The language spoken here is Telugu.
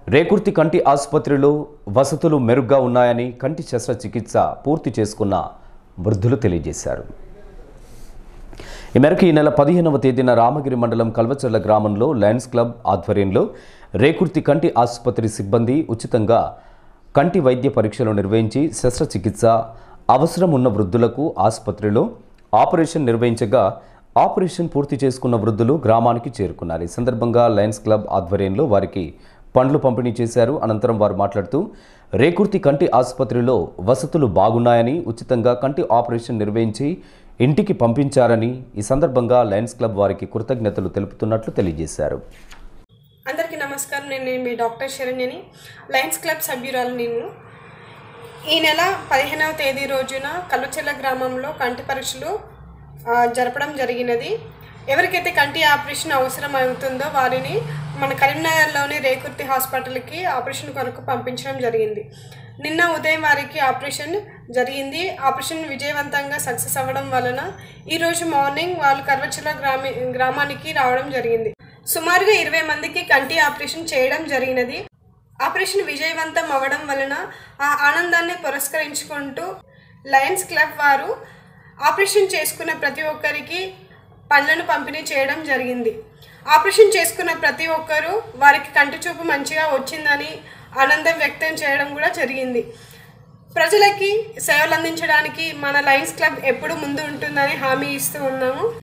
రేకుర్తి కంటి ఆసుపత్రిలో వసతులు మెరుగ్గా ఉన్నాయని కంటి శస్త్రచికిత్స పూర్తి చేసుకున్న వృద్ధులు తెలియజేశారు ఈ మేరకు ఈ నెల పదిహేనవ తేదీన రామగిరి మండలం కల్వచర్ల గ్రామంలో లయన్స్ క్లబ్ ఆధ్వర్యంలో రేకుర్తి కంటి ఆసుపత్రి సిబ్బంది ఉచితంగా కంటి వైద్య పరీక్షలు నిర్వహించి శస్త్రచికిత్స అవసరం ఉన్న వృద్ధులకు ఆసుపత్రిలో ఆపరేషన్ నిర్వహించగా ఆపరేషన్ పూర్తి చేసుకున్న వృద్ధులు గ్రామానికి చేరుకున్నారు ఈ సందర్భంగా లయన్స్ క్లబ్ ఆధ్వర్యంలో వారికి పండ్లు పంపిణీ చేశారు అనంతరం వారు మాట్లాడుతూ రేకుర్తి కంటి ఆసుపత్రిలో వసతులు బాగున్నాయని ఉచితంగా కంటి ఆపరేషన్ నిర్వహించి ఇంటికి పంపించారని ఈ సందర్భంగా లయన్స్ క్లబ్ వారికి కృతజ్ఞతలు తెలుపుతున్నట్లు తెలియజేశారు అందరికీ నమస్కారం నేను మీ డాక్టర్ శరణ్యని లయన్స్ క్లబ్ సభ్యురాలు నేను ఈ నెల పదిహేనవ తేదీ రోజున కల్లుచెల్ల గ్రామంలో కంటి పరీక్షలు ఆ, జరపడం జరిగినది ఎవరికైతే కంటి ఆపరేషన్ అవసరం అవుతుందో వారిని మన కరీంనగర్లోని రేకుర్తి హాస్పిటల్కి ఆపరేషన్ కొరకు పంపించడం జరిగింది నిన్న ఉదయం వారికి ఆపరేషన్ జరిగింది ఆపరేషన్ విజయవంతంగా సక్సెస్ అవ్వడం వలన ఈరోజు మార్నింగ్ వాళ్ళు కర్వచల గ్రామీ గ్రామానికి రావడం జరిగింది సుమారుగా ఇరవై మందికి కంటి ఆపరేషన్ చేయడం జరిగినది ఆపరేషన్ విజయవంతం అవ్వడం వలన ఆ ఆనందాన్ని పురస్కరించుకుంటూ లయన్స్ క్లబ్ వారు ఆపరేషన్ చేసుకున్న ప్రతి ఒక్కరికి పండ్లను పంపిణీ చేయడం జరిగింది ఆపరేషన్ చేసుకున్న ప్రతి ఒక్కరూ వారికి కంటి చూపు మంచిగా వచ్చిందని ఆనందం వ్యక్తం చేయడం కూడా జరిగింది ప్రజలకి సేవలు అందించడానికి మన లయన్స్ క్లబ్ ఎప్పుడు ముందు ఉంటుందని హామీ ఇస్తూ ఉన్నాము